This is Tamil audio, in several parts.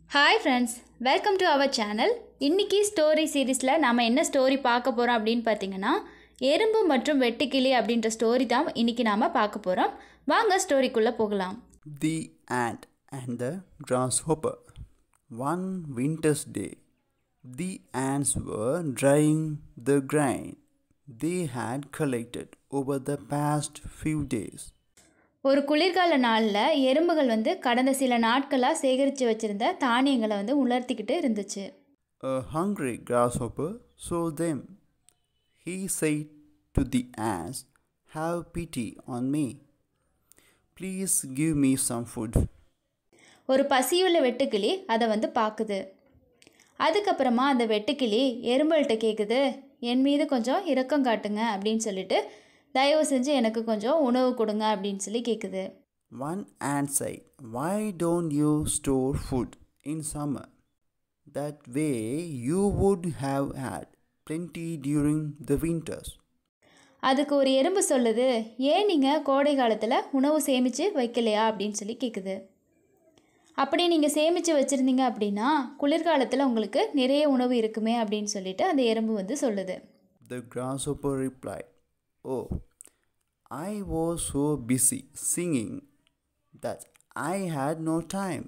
Hi friends welcome to our channel இன்றைக்கி ஸ்டோரி சீரீஸில் நாம் என்ன ஸ்டோரி பார்க்க போகிறோம் அப்படின்னு பார்த்தீங்கன்னா எறும்பு மற்றும் வெட்டுக்கிளி அப்படின்ற ஸ்டோரி தான் இன்றைக்கி நாம் பார்க்க போகிறோம் வாங்க ஸ்டோரிக்குள்ளே போகலாம் The ant and the grasshopper. One winter's day, the ants were drying the grain they had collected over the past few days. ஒரு குளிர்கால நாளில் எறும்புகள் வந்து கடந்த சில நாட்களாக சேகரித்து வச்சுருந்த தானியங்களை வந்து உலர்த்திக்கிட்டு இருந்துச்சு A hungry grasshopper saw them. He said to the ants, Have pity on me. Please give me some food. ஒரு பசியுள்ள வெட்டுக்கிளி அதை வந்து பார்க்குது அதுக்கப்புறமா அந்த வெட்டுக்கிளி எறும்புகள்கிட்ட கேட்குது என் மீது கொஞ்சம் இரக்கம் காட்டுங்க அப்படின்னு சொல்லிட்டு தயவு செஞ்சு எனக்கு கொஞ்சம் உணவு கொடுங்க அப்படின்னு சொல்லி கேட்குது One ant said, Why don't you store food in summer? That way you would have had plenty during the winters. அதுக்கு ஒரு எறும்பு சொல்லுது ஏன் நீங்கள் கோடை காலத்தில் உணவு சேமித்து வைக்கலையா அப்படின்னு சொல்லி கேட்குது அப்படி நீங்கள் சேமித்து வச்சுருந்தீங்க அப்படின்னா குளிர்காலத்தில் உங்களுக்கு நிறைய உணவு இருக்குமே அப்படின்னு சொல்லிட்டு அந்த எறும்பு வந்து சொல்லுது The grasshopper replied, Oh, I was so busy singing that I had no time.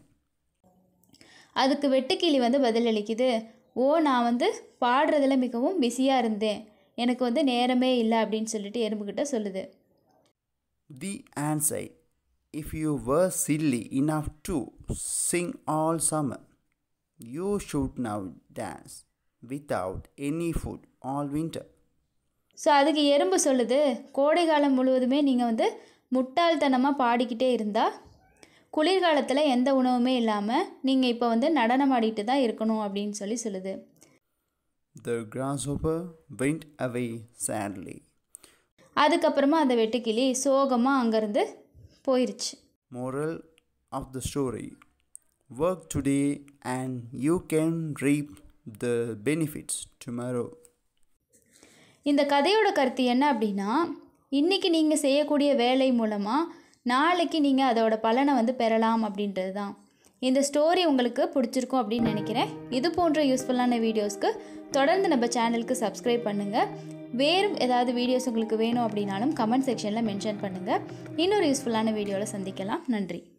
அதுக்கு வெட்டுக்கிளி வந்து பதிலளிக்குது ஓ நான் வந்து பாடுறதுல மிகவும் பிஸியாக இருந்தேன் எனக்கு வந்து நேரமே இல்லை அப்படின்னு சொல்லிட்டு எறும்புக்கிட்ட சொல்லுது The ant said, If you were silly enough to sing all summer, you should now dance without any food all winter. So அதுக்கு எறும்பு சொல்லுது கோடை காலம் முழுவதுமே நீங்கள் வந்து முட்டாள்தனமாக பாடிக்கிட்டே இருந்தால் குளிர்காலத்தில் எந்த உணவுமே இல்லாமல் நீங்கள் இப்போ வந்து நடனம் ஆடிட்டு தான் இருக்கணும் அப்படின்னு சொல்லி சொல்லுது The grasshopper went away sadly. அதுக்கப்புறமா அந்த வெட்டுக்கிளி சோகமாக அங்கேருந்து போயிருச்சு Moral of the story Work today and you can reap the benefits tomorrow. இந்த கதையோட கருத்து என்ன அப்படின்னா இன்றைக்கி நீங்கள் செய்யக்கூடிய வேலை மூலமாக நாளைக்கு நீங்கள் அதோட பலனை வந்து பெறலாம் அப்படின்றது தான் இந்த ஸ்டோரி உங்களுக்கு பிடிச்சிருக்கும் அப்படின்னு நினைக்கிறேன் இது போன்ற யூஸ்ஃபுல்லான வீடியோஸ்க்கு தொடர்ந்து நம்ம சேனலுக்கு சப்ஸ்கிரைப் பண்ணுங்கள் வேறும் ஏதாவது வீடியோஸ் உங்களுக்கு வேணும் அப்படின்னாலும் கமெண்ட் செக்ஷனில் மென்ஷன் பண்ணுங்கள் இன்னொரு யூஸ்ஃபுல்லான வீடியோவில் சந்திக்கலாம் நன்றி